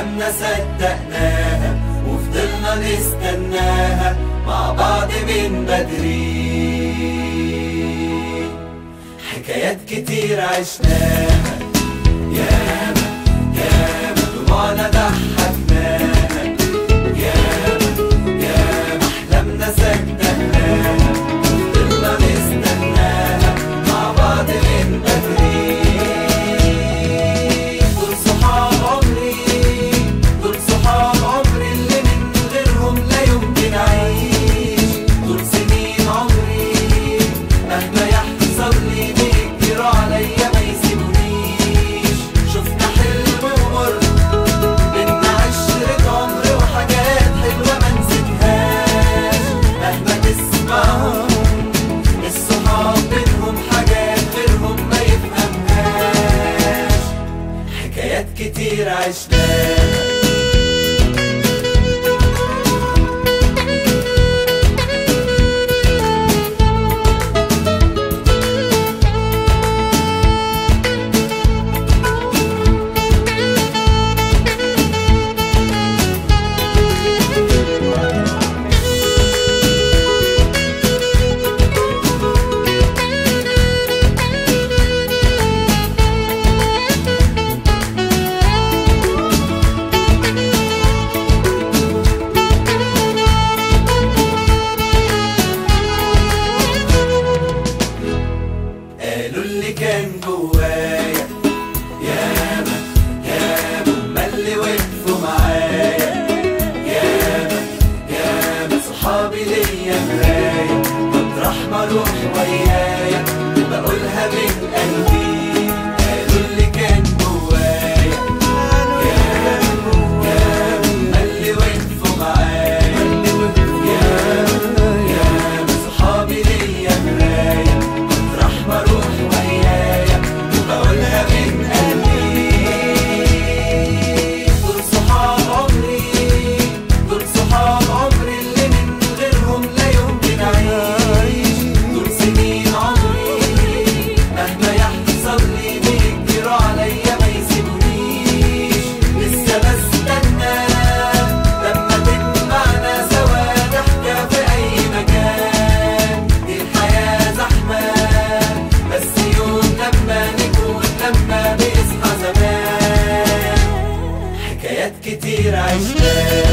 أحلامنا صدقناها وفضلنا نستناها مع بعض من بدري حكايات كتير عشناها ياما ياما دموعنا ضحكناها ياما ياما أحلامنا صدقناها وفضلنا نستناها مع بعض من بدري دول صحاب عمري دول صحاب عمري اللي من غيرهم لا يمكن أعيش دول سنين عمري مهما يحصل لي بيجروا عليا ما يسيبونيش شفنا حلم ومر بينا عشرة عمر وحاجات حلوة ما نسيتهاش مهما تسمعهم الصحاب بينهم حاجات غيرهم ما يفهمهاش حكايات كتير عشناها قالوا اللي كان جوايا ياما ياما هما اللي وقفوا معايا ياما ياما صحابي ليا مرايا مطرح ما اروح ويايا بقولها من قلبي قالوا اللي كان جوايا ياما ياما هما اللي وقفوا معايا ياما ياما صحابي ليا مرايا مطرح ما اروح ويايا وبقولها من قلبي دول صحاب عمري دول صحاب عمري اللي من غيرهم لا يمكن اعيش دول سنين عمري مهما يحصل لي بيجروا عليا ما يسيبونيش لسه بستنى لما تجمعنا سوا ضحكة في أي مكان دي الحياة زحمة بس يوم لما نكون لما بيصحى زمان حكايات كتير عشناها